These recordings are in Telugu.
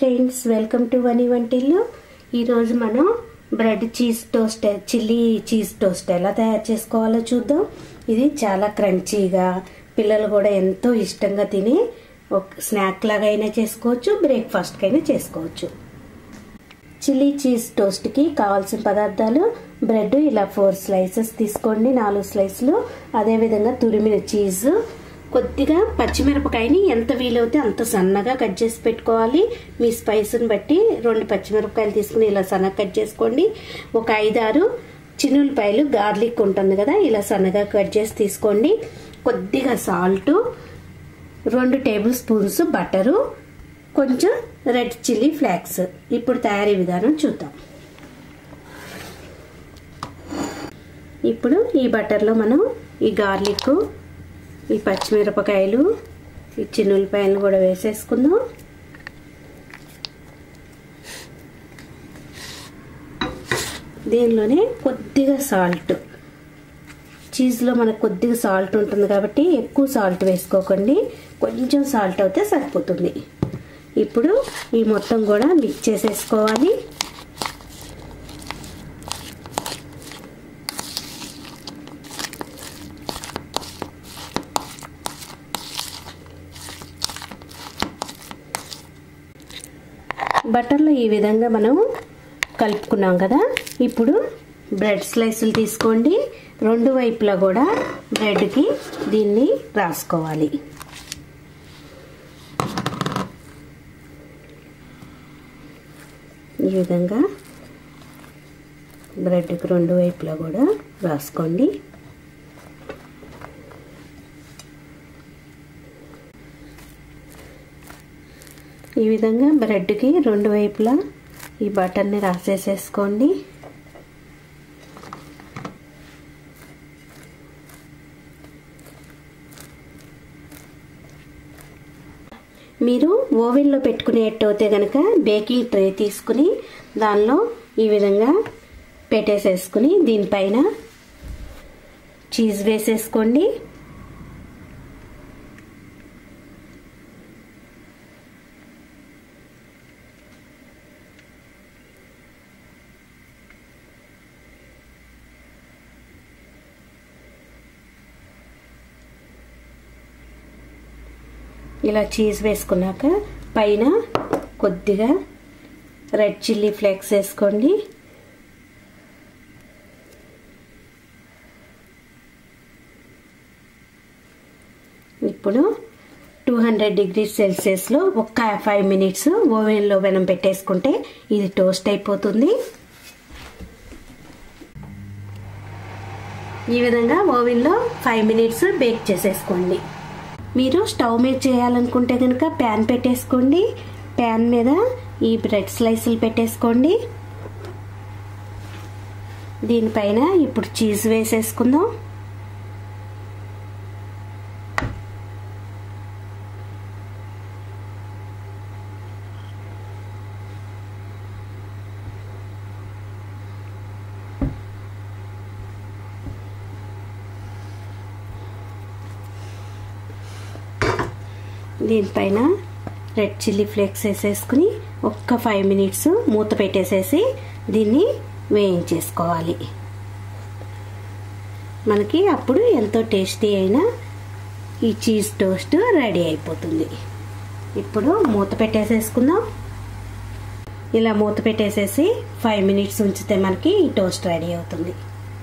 ఫ్రెండ్స్ వెల్కమ్ టు వని వంటిల్లు ఈరోజు మనం bread cheese toast chilli cheese toast ఎలా తయారు చేసుకోవాలో చూద్దాం ఇది చాలా క్రంచీగా పిల్లలు కూడా ఎంతో ఇష్టంగా తిని ఒక స్నాక్ లాగా అయినా చేసుకోవచ్చు బ్రేక్ఫాస్ట్కి అయినా చేసుకోవచ్చు చిల్లీ చీజ్ టోస్ట్కి కావాల్సిన పదార్థాలు బ్రెడ్ ఇలా ఫోర్ స్లైసెస్ తీసుకోండి నాలుగు స్లైస్లు అదేవిధంగా తురిమిన చీజ్ కొద్దిగా పచ్చిమిరపకాయని ఎంత వీలవుతే అంత సన్నగా కట్ చేసి పెట్టుకోవాలి మీ స్పైస్ని బట్టి రెండు పచ్చిమిరపకాయలు తీసుకుని ఇలా సన్నగా కట్ చేసుకోండి ఒక ఐదారు చిన్నులపాయలు గార్లిక్ ఉంటుంది కదా ఇలా సన్నగా కట్ చేసి తీసుకోండి కొద్దిగా సాల్ట్ రెండు టేబుల్ స్పూన్స్ బటరు కొంచెం రెడ్ చిల్లీ ఫ్లాక్స్ ఇప్పుడు తయారీ విధానం చూద్దాం ఇప్పుడు ఈ బటర్లో మనం ఈ గార్లిక్ ఈ పచ్చిమిరపకాయలు ఈ చిన్నులపాయలు కూడా వేసేసుకుందాం దీనిలోనే కొద్దిగా సాల్ట్ చీజ్లో మనకు కొద్దిగా సాల్ట్ ఉంటుంది కాబట్టి ఎక్కువ సాల్ట్ వేసుకోకండి కొంచెం సాల్ట్ అయితే సరిపోతుంది ఇప్పుడు ఈ మొత్తం కూడా మిక్స్ చేసేసుకోవాలి బటర్లో ఈ విధంగా మనం కలుపుకున్నాం కదా ఇప్పుడు బ్రెడ్ స్లైసులు తీసుకోండి రెండు వైపులా కూడా బ్రెడ్కి దీన్ని రాసుకోవాలి ఈ విధంగా బ్రెడ్కి రెండు వైపులా కూడా రాసుకోండి ఈ విధంగా బ్రెడ్కి రెండు వైపులా ఈ బటర్ని రాసేసేసుకోండి మీరు ఓవెన్లో పెట్టుకునేట్టయితే కనుక బేకింగ్ ట్రే తీసుకుని దానిలో ఈ విధంగా పెట్టేసేసుకుని దీనిపైన చీజ్ వేసేసుకోండి ఇలా చీజ్ వేసుకున్నాక పైన కొద్దిగా రెడ్ చిల్లీ ఫ్లేక్స్ వేసుకోండి ఇప్పుడు టూ హండ్రెడ్ డిగ్రీ సెల్సియస్లో ఒక్క ఫైవ్ మినిట్స్ ఓవెన్లో వెనం పెట్టేసుకుంటే ఇది టోస్ట్ అయిపోతుంది ఈ విధంగా ఓవెన్లో ఫైవ్ మినిట్స్ బేక్ చేసేసుకోండి మీరు స్టవ్ మీద చేయాలనుకుంటే కనుక ప్యాన్ పెట్టేసుకోండి ప్యాన్ మీద ఈ బ్రెడ్ స్లైసులు పెట్టేసుకోండి దీనిపైన ఇప్పుడు చీజ్ వేసేసుకుందాం దీనిపైన రెడ్ చిల్లీ ఫ్లేక్స్ వేసేసుకుని ఒక్క ఫైవ్ మినిట్స్ మూత పెట్టేసేసి దీన్ని వేయించేసుకోవాలి మనకి అప్పుడు ఎంతో టేస్టీ అయిన ఈ చీజ్ టోస్ట్ రెడీ అయిపోతుంది ఇప్పుడు మూత పెట్టేసేసుకుందాం ఇలా మూత పెట్టేసేసి ఫైవ్ మినిట్స్ ఉంచితే మనకి ఈ టోస్ట్ రెడీ అవుతుంది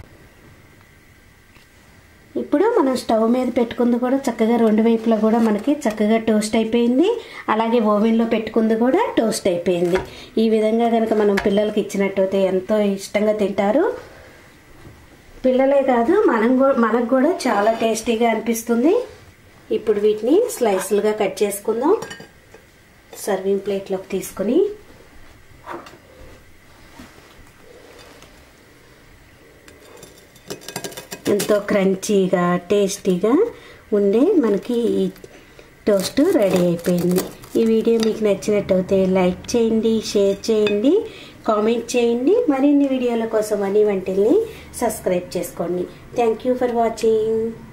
ఇప్పుడు మనం స్టవ్ మీద పెట్టుకుంది కూడా చక్కగా రెండు వైపులా కూడా మనకి చక్కగా టోస్ట్ అయిపోయింది అలాగే ఓవెన్లో పెట్టుకుంది కూడా టోస్ట్ అయిపోయింది ఈ విధంగా కనుక మనం పిల్లలకి ఇచ్చినట్టయితే ఎంతో ఇష్టంగా తింటారు పిల్లలే కాదు మనం మనకు కూడా చాలా టేస్టీగా అనిపిస్తుంది ఇప్పుడు వీటిని స్లైస్లుగా కట్ చేసుకుందాం సర్వింగ్ ప్లేట్లోకి తీసుకుని ఎంతో క్రంచీగా టేస్టీగా ఉండే మనకి ఈ టోస్ట్ రెడీ అయిపోయింది ఈ వీడియో మీకు నచ్చినట్టయితే లైక్ చేయండి షేర్ చేయండి కామెంట్ చేయండి మరిన్ని వీడియోల కోసం అని వంటిల్ని సబ్స్క్రైబ్ చేసుకోండి థ్యాంక్ యూ ఫర్ వాచింగ్